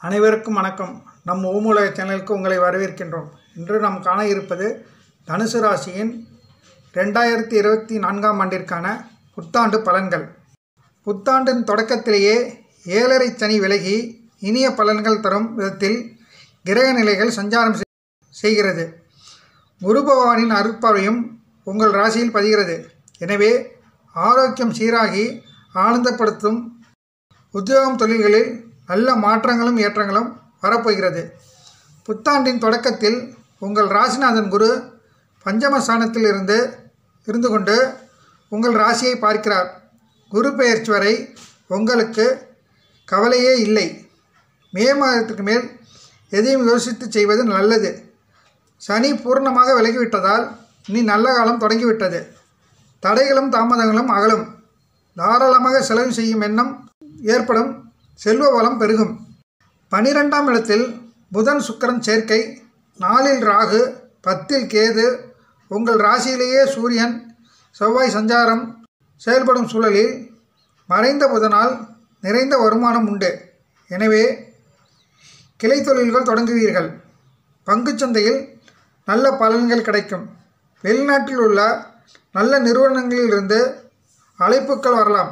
அனைவருக்கும் வணக்கம் நம் ஓமுலக சேனலுக்கு உங்களை வரவேற்கின்றோம் இன்று நாம் காண இருப்பது தனுசு ராசியின் ரெண்டாயிரத்தி இருபத்தி நான்காம் ஆண்டிற்கான புத்தாண்டு பலன்கள் புத்தாண்டின் தொடக்கத்திலேயே ஏழரை சனி விலகி இனிய பலன்கள் தரும் விதத்தில் கிரக நிலைகள் சஞ்சாரம் செய்- செய்கிறது குரு பகவானின் அருட்பார்வையும் உங்கள் ராசியில் பதிகிறது எனவே ஆரோக்கியம் சீராகி ஆனந்தப்படுத்தும் உத்தியோகம் தொழில்களில் நல்ல மாற்றங்களும் ஏற்றங்களும் வரப்போகிறது புத்தாண்டின் தொடக்கத்தில் உங்கள் ராசிநாதன் குரு பஞ்சமஸ்தானத்தில் இருந்து இருந்து கொண்டு உங்கள் ராசியை பார்க்கிறார் குரு பெயர்ச்சி வரை உங்களுக்கு கவலையே இல்லை மே மாதத்துக்கு மேல் எதையும் யோசித்து செய்வது நல்லது சனி பூர்ணமாக விலகிவிட்டதால் இனி நல்ல காலம் தொடங்கிவிட்டது தடைகளும் தாமதங்களும் அகலும் தாராளமாக செலவு செய்யும் எண்ணம் ஏற்படும் செல்வ வளம் பெருகும் பனிரெண்டாம் இடத்தில் புதன் சுக்கிரன் சேர்க்கை நாலில் ராகு பத்தில் கேது உங்கள் ராசியிலேயே சூரியன் செவ்வாய் சஞ்சாரம் செயல்படும் சூழலில் மறைந்த புதனால் நிறைந்த வருமானம் உண்டு எனவே கிளை தொழில்கள் தொடங்குவீர்கள் பங்குச் சந்தையில் நல்ல பலன்கள் கிடைக்கும் வெளிநாட்டில் உள்ள நல்ல நிறுவனங்களிலிருந்து அழைப்புகள் வரலாம்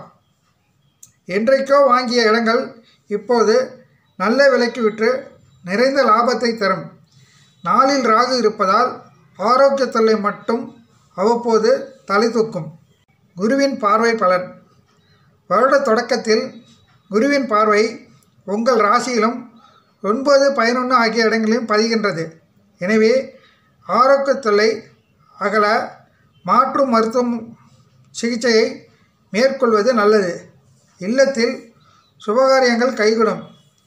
என்றைக்கோ வாங்கிய இடங்கள் இப்போது நல்ல விலைக்கு விற்று நிறைந்த லாபத்தை தரும் நாளில் ராகு இருப்பதால் ஆரோக்கிய தொல்லை மட்டும் அவ்வப்போது தலை தூக்கும் குருவின் பார்வை பலன் வருட தொடக்கத்தில் குருவின் பார்வை உங்கள் ராசியிலும் ஒன்பது பதினொன்று ஆகிய இடங்களிலும் பதிகின்றது எனவே ஆரோக்கிய தொல்லை அகல மாற்று மருத்துவம் சிகிச்சையை மேற்கொள்வது நல்லது இல்லத்தில் சுபகாரியங்கள் கைகூடும்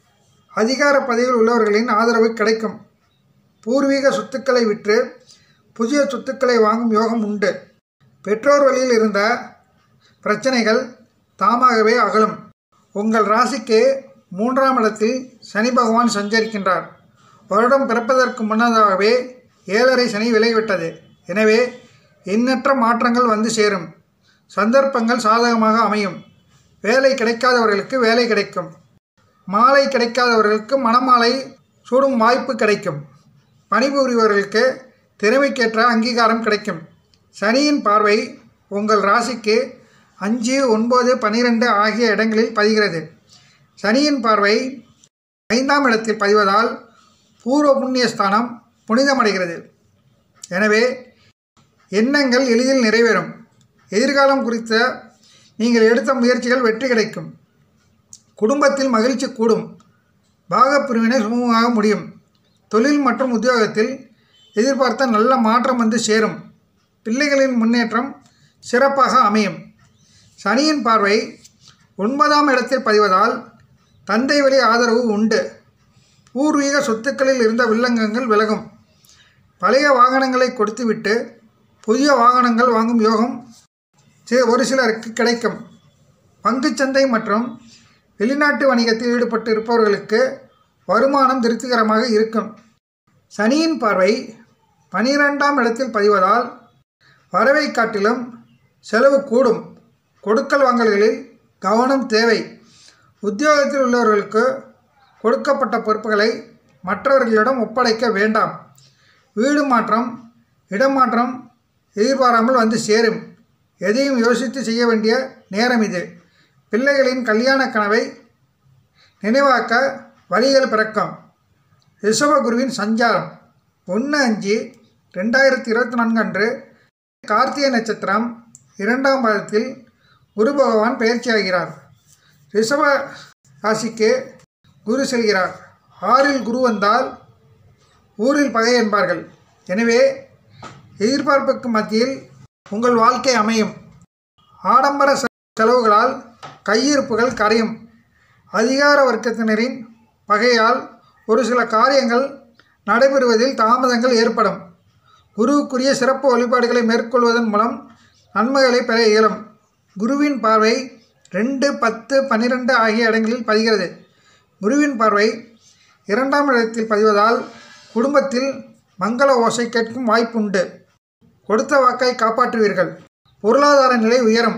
அதிகார பதவியில் உள்ளவர்களின் ஆதரவு கிடைக்கும் பூர்வீக சொத்துக்களை விற்று புதிய சொத்துக்களை வாங்கும் யோகம் உண்டு பெற்றோர் வழியில் இருந்த பிரச்சனைகள் தாமாகவே அகலும் உங்கள் ராசிக்கு மூன்றாம் இடத்தில் சனி பகவான் சஞ்சரிக்கின்றார் வருடம் பிறப்பதற்கு முன்னதாகவே ஏழரை சனி விலகிவிட்டது எனவே எண்ணற்ற மாற்றங்கள் வந்து சேரும் சந்தர்ப்பங்கள் சாதகமாக அமையும் வேலை கிடைக்காதவர்களுக்கு வேலை கிடைக்கும் மாலை கிடைக்காதவர்களுக்கு மணமாலை சூடும் வாய்ப்பு கிடைக்கும் பணிபுரிபவர்களுக்கு திறமைக்கேற்ற அங்கீகாரம் கிடைக்கும் சனியின் பார்வை உங்கள் ராசிக்கு அஞ்சு ஒன்பது பன்னிரெண்டு ஆகிய இடங்களில் பதிகிறது சனியின் பார்வை ஐந்தாம் இடத்தில் பதிவதால் பூர்வ புண்ணிய ஸ்தானம் புனிதமடைகிறது எனவே எண்ணங்கள் எளிதில் நிறைவேறும் எதிர்காலம் குறித்த நீங்கள் எடுத்த முயற்சிகள் வெற்றி கிடைக்கும் குடும்பத்தில் மகிழ்ச்சி கூடும் பாகப்பிரிவினை சுமூகமாக முடியும் தொழில் மற்றும் உத்தியோகத்தில் எதிர்பார்த்த நல்ல மாற்றம் வந்து சேரும் பிள்ளைகளின் முன்னேற்றம் சிறப்பாக அமையும் சனியின் பார்வை ஒன்பதாம் இடத்தில் பதிவதால் தந்தை வழி ஆதரவு உண்டு பூர்வீக சொத்துக்களில் இருந்த வில்லங்கங்கள் விலகும் பழைய வாகனங்களை கொடுத்துவிட்டு புதிய வாகனங்கள் வாங்கும் யோகம் சி- ஒரு சிலருக்கு கிடைக்கும் பங்குச்சந்தை மற்றும் வெளிநாட்டு வணிகத்தில் ஈடுபட்டு இருப்பவர்களுக்கு வருமானம் திருப்திகரமாக இருக்கும் சனியின் பார்வை பனிரெண்டாம் இடத்தில் பதிவதால் வரவை காட்டிலும் செலவு கூடும் கொடுக்கல் வாங்கல்களில் கவனம் தேவை உத்தியோகத்தில் உள்ளவர்களுக்கு கொடுக்கப்பட்ட பொறுப்புகளை மற்றவர்களிடம் ஒப்படைக்க வேண்டாம் வீடு மாற்றம் இடமாற்றம் எதிர்பாராமல் வந்து சேரும் எதையும் யோசித்து செய்ய வேண்டிய நேரம் இது பிள்ளைகளின் கல்யாண கனவை நினைவாக்க வழிகள் பிறக்கும் ரிஷபகுருவின் சஞ்சாரம் ஒன்று அஞ்சு ரெண்டாயிரத்தி இருபத்தி நான்கு அன்று கார்த்திகை நட்சத்திரம் இரண்டாம் பாதத்தில் குரு பகவான் பயிற்சியாகிறார் ரிஷப ராசிக்கு குரு செல்கிறார் ஆறில் குரு வந்தால் ஊரில் பகை என்பார்கள் எனவே எதிர்பார்ப்புக்கு மத்தியில் உங்கள் வாழ்க்கை அமையும் ஆடம்பர செ- செலவுகளால் கையிருப்புகள் கரையும் அதிகார வர்க்கத்தினரின் பகையால் ஒரு சில காரியங்கள் நடைபெறுவதில் தாமதங்கள் ஏற்படும் குருவுக்குரிய சிறப்பு வழிபாடுகளை மேற்கொள்வதன் மூலம் நன்மைகளை பெற இயலும் குருவின் பார்வை ரெண்டு பத்து பன்னிரெண்டு ஆகிய இடங்களில் பதிகிறது குருவின் பார்வை இரண்டாம் இடத்தில் பதிவதால் குடும்பத்தில் மங்கள ஓசை கேட்கும் வாய்ப்புண்டு கொடுத்த வாக்கை காப்பாற்றுவீர்கள் பொருளாதார நிலை உயரும்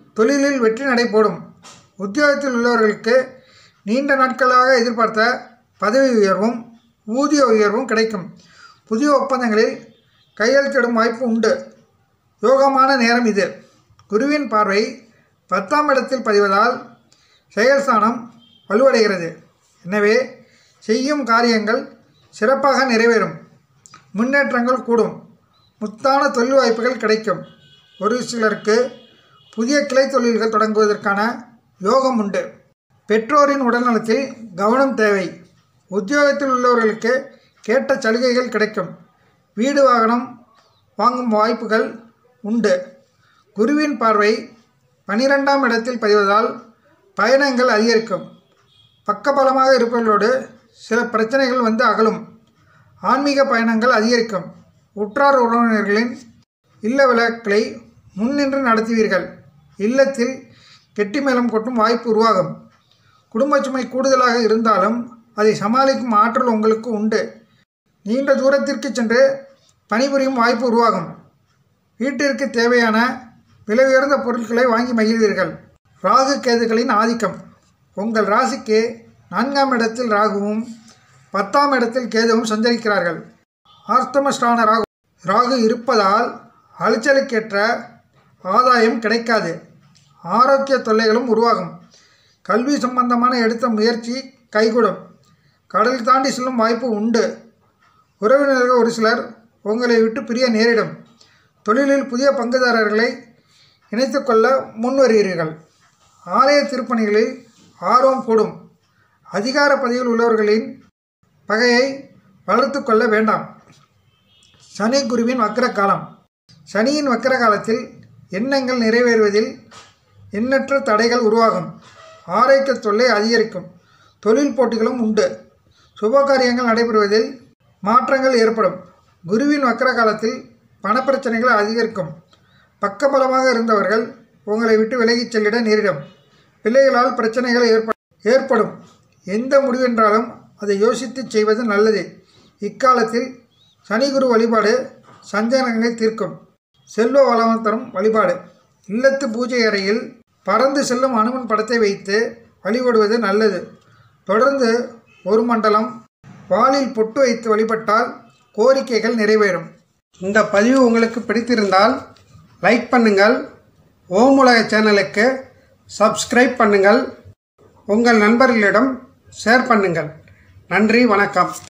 தொழிலில் வெற்றி நடைபோடும் உத்தியோகத்தில் உள்ளவர்களுக்கு நீண்ட நாட்களாக எதிர்பார்த்த பதவி உயர்வும் ஊதிய உயர்வும் கிடைக்கும் புதிய ஒப்பந்தங்களில் கையெழுத்திடும் வாய்ப்பு உண்டு யோகமான நேரம் இது குருவின் பார்வை பத்தாம் இடத்தில் பதிவதால் செயல்ஸ்தானம் வலுவடைகிறது எனவே செய்யும் காரியங்கள் சிறப்பாக நிறைவேறும் முன்னேற்றங்கள் கூடும் முத்தான தொழில் வாய்ப்புகள் கிடைக்கும் ஒரு சிலருக்கு புதிய கிளை தொழில்கள் தொடங்குவதற்கான யோகம் உண்டு பெற்றோரின் உடல்நலத்தில் கவனம் தேவை உத்தியோகத்தில் உள்ளவர்களுக்கு கேட்ட சலுகைகள் கிடைக்கும் வீடு வாகனம் வாங்கும் வாய்ப்புகள் உண்டு குருவின் பார்வை பனிரெண்டாம் இடத்தில் பதிவதால் பயணங்கள் அதிகரிக்கும் பக்கபலமாக இருப்பவர்களோடு சில பிரச்சனைகள் வந்து அகலும் ஆன்மீக பயணங்கள் அதிகரிக்கும் உற்றார் உறவினர்களின் இல்ல விழாக்களை முன்னின்று நடத்துவீர்கள் இல்லத்தில் கெட்டி மேளம் கொட்டும் வாய்ப்பு உருவாகும் குடும்ப சுமை கூடுதலாக இருந்தாலும் அதை சமாளிக்கும் ஆற்றல் உங்களுக்கு உண்டு நீண்ட தூரத்திற்கு சென்று பணிபுரியும் வாய்ப்பு உருவாகும் வீட்டிற்கு தேவையான விலை உயர்ந்த பொருட்களை வாங்கி மகிழ்வீர்கள் ராகு கேதுகளின் ஆதிக்கம் உங்கள் ராசிக்கு நான்காம் இடத்தில் ராகுவும் பத்தாம் இடத்தில் கேதுவும் சஞ்சரிக்கிறார்கள் ஆஸ்தமஸ்டான ராகு ராகு இருப்பதால் அலைச்சலுக்கேற்ற ஆதாயம் கிடைக்காது ஆரோக்கிய தொல்லைகளும் உருவாகும் கல்வி சம்பந்தமான எடுத்த முயற்சி கைகூடும் கடல் தாண்டி செல்லும் வாய்ப்பு உண்டு உறவினர்கள் ஒரு சிலர் உங்களை விட்டு பிரிய நேரிடும் தொழிலில் புதிய பங்குதாரர்களை இணைத்துக்கொள்ள முன்வருகிறீர்கள் ஆலய திருப்பணிகளில் ஆர்வம் கூடும் அதிகார பதவியில் உள்ளவர்களின் பகையை வளர்த்து கொள்ள வேண்டாம் சனி குருவின் வக்கர காலம் சனியின் வக்கர காலத்தில் எண்ணங்கள் நிறைவேறுவதில் எண்ணற்ற தடைகள் உருவாகும் ஆரோக்கிய தொல்லை அதிகரிக்கும் தொழில் போட்டிகளும் உண்டு சுபகாரியங்கள் நடைபெறுவதில் மாற்றங்கள் ஏற்படும் குருவின் வக்கர காலத்தில் பணப்பிரச்சனைகள் அதிகரிக்கும் பக்கபலமாக இருந்தவர்கள் உங்களை விட்டு விலகிச் செல்லிட நேரிடும் பிள்ளைகளால் பிரச்சனைகள் ஏற்ப ஏற்படும் எந்த முடிவென்றாலும் அதை யோசித்து செய்வது நல்லது இக்காலத்தில் சனி குரு வழிபாடு சஞ்சலங்களை தீர்க்கும் செல்வ வளம் தரும் வழிபாடு இல்லத்து பூஜை அறையில் பறந்து செல்லும் அனுமன் படத்தை வைத்து வழிபடுவது நல்லது தொடர்ந்து ஒரு மண்டலம் வாளில் பொட்டு வைத்து வழிபட்டால் கோரிக்கைகள் நிறைவேறும் இந்த பதிவு உங்களுக்கு பிடித்திருந்தால் லைக் பண்ணுங்கள் ஓம் உலக சேனலுக்கு சப்ஸ்கிரைப் பண்ணுங்கள் உங்கள் நண்பர்களிடம் ஷேர் பண்ணுங்கள் நன்றி வணக்கம்